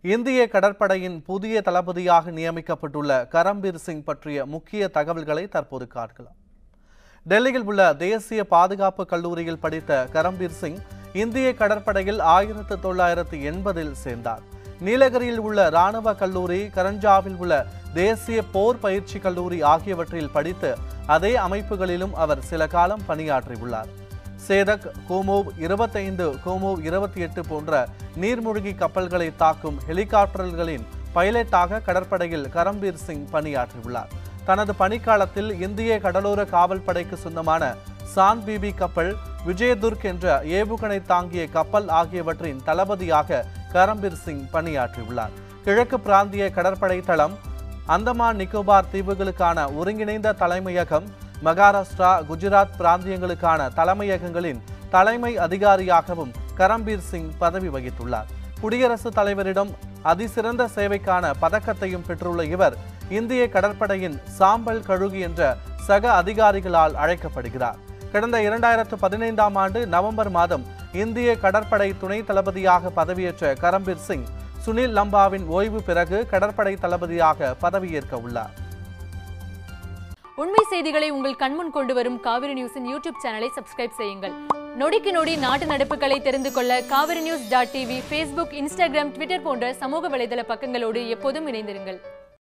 இந்திய கடற்படையின் புதிய தளபதியாக நியமிக்கப்பட்டுள்ள கரம்பீர் சிங் பற்றிய முக்கிய தகவல்களை தற்போது காணலாம் டெல்லியில் உள்ள தேசிய பாதுகாப்பு கல்லூரியில் படித்த கரம்பீர் சிங் இந்திய கடற்படையில் ஆயிரத்து தொள்ளாயிரத்து எண்பதில் சேர்ந்தார் நீலகிரியில் உள்ள ராணுவ கல்லூரி கரஞ்சாவில் உள்ள தேசிய போர் பயிற்சி கல்லூரி ஆகியவற்றில் படித்து அதே அமைப்புகளிலும் அவர் சில காலம் பணியாற்றியுள்ளார் சேதக் கோமோவ் இருபத்தைந்து கோமோவ் இருபத்தி எட்டு போன்ற நீர்மூழ்கி கப்பல்களை தாக்கும் ஹெலிகாப்டர்களின் பைலட்டாக கடற்படையில் கரம்பீர் சிங் பணியாற்றியுள்ளார் தனது பணிக்காலத்தில் இந்திய கடலோர காவல் படைக்கு சொந்தமான சான் பிபி கப்பல் விஜயதுர்க் என்ற ஏவுகணை தாங்கிய கப்பல் ஆகியவற்றின் தளபதியாக கரம்பீர் சிங் பணியாற்றியுள்ளார் கிழக்கு பிராந்திய கடற்படை தளம் அந்தமான் நிக்கோபார் தீவுகளுக்கான ஒருங்கிணைந்த தலைமையகம் மகாராஷ்டிரா குஜராத் பிராந்தியங்களுக்கான தலைமையகங்களின் தலைமை அதிகாரியாகவும் கரம்பீர் சிங் பதவி வகித்துள்ளார் குடியரசுத் தலைவரிடம் அதிசிறந்த சேவைக்கான பதக்கத்தையும் பெற்றுள்ள இவர் இந்திய கடற்படையின் சாம்பல் கழுகு என்ற சக அதிகாரிகளால் அழைக்கப்படுகிறார் கடந்த இரண்டாயிரத்து பதினைந்தாம் ஆண்டு நவம்பர் மாதம் இந்திய கடற்படை துணை தளபதியாக பதவியேற்ற கரம்பீர் சிங் சுனில் லம்பாவின் ஓய்வு பிறகு கடற்படை தளபதியாக பதவியேற்க உள்ளார் உண்மை செய்திகளை உங்கள் கண்முன் கொண்டு வரும் காவிரி நியூஸின் யூடியூப் சேனலை சப்ஸ்கிரைப் செய்யுங்கள் நொடிக்கு நொடி நாட்டு நடப்புகளை தெரிந்து கொள்ள Kaveri news dot TV Facebook Instagram Twitter போன்ற சமூக வலைதள பக்கங்களோடு எப்போதும் இணைந்திருங்கள்